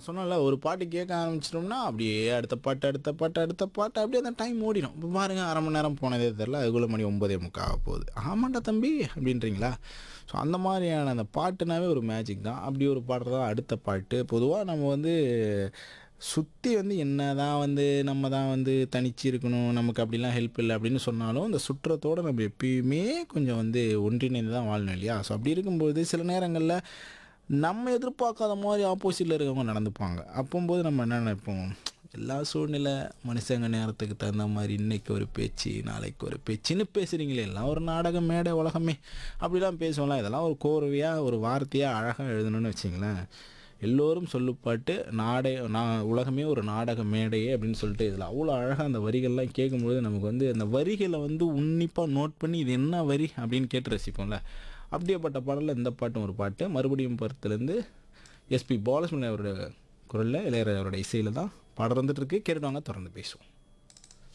நான் சொன்னேன்ல ஒரு பாட்டு கேட்க ஆரம்பிச்சிட்டோம்னா அப்படியே அடுத்த பாட்டு அடுத்த பாட்டு அடுத்த பாட்டு அப்படியே அந்த டைம் ஓடிடும் இப்போ பாருங்கள் அரை மணி நேரம் போனதே தெரில அதுக்குள்ளே மணி ஒம்பதே முக்கால் ஆக போகுது ஆமாண்டா தம்பி அப்படின்றீங்களா ஸோ அந்த மாதிரியான அந்த பாட்டுனாவே ஒரு மேஜிக் தான் அப்படி ஒரு பாட்டு தான் அடுத்த பாட்டு பொதுவாக நம்ம வந்து சுற்றி வந்து என்ன தான் வந்து நம்ம தான் வந்து தனிச்சு இருக்கணும் நமக்கு அப்படிலாம் ஹெல்ப் இல்லை அப்படின்னு சொன்னாலும் இந்த சுற்றத்தோடு நம்ம எப்பயுமே கொஞ்சம் வந்து ஒன்றிணைந்து தான் வாழணும் இல்லையா ஸோ அப்படி இருக்கும்போது சில நேரங்களில் நம்ம எதிர்பார்க்காத மாதிரி ஆப்போசிட்டில் இருக்கவங்க நடந்துப்பாங்க அப்போம்போது நம்ம என்ன நினைப்போம் எல்லா சூழ்நிலை மனுஷங்க நேரத்துக்கு தகுந்த மாதிரி இன்னைக்கு ஒரு பேச்சு நாளைக்கு ஒரு பேச்சுன்னு பேசுகிறீங்களே எல்லாம் ஒரு நாடக மேடை உலகமே அப்படிலாம் பேசுவோம்ல இதெல்லாம் ஒரு கோர்வையாக ஒரு வார்த்தையாக அழகாக எழுதணும்னு வச்சிங்களேன் எல்லோரும் சொல்லுப்பாட்டு நாடே நான் உலகமே ஒரு நாடக மேடையே அப்படின்னு சொல்லிட்டு இதில் அவ்வளோ அழகாக அந்த வரிகள்லாம் கேட்கும்பொழுது நமக்கு வந்து அந்த வரிகளை வந்து உன்னிப்பாக நோட் பண்ணி இது என்ன வரி அப்படின்னு கேட்டு ரசிப்போம்ல அப்படியேப்பட்ட பாடலில் இந்த பாட்டும் ஒரு பாட்டு மறுபடியும் படத்துலேருந்து எஸ்பி பாலசுமணி அவரோட குரலில் இளையராஜா அவரோட இசையில் தான் பாடம் வந்துட்டு இருக்கு கேட்டுவாங்க தொடர்ந்து பேசுவோம்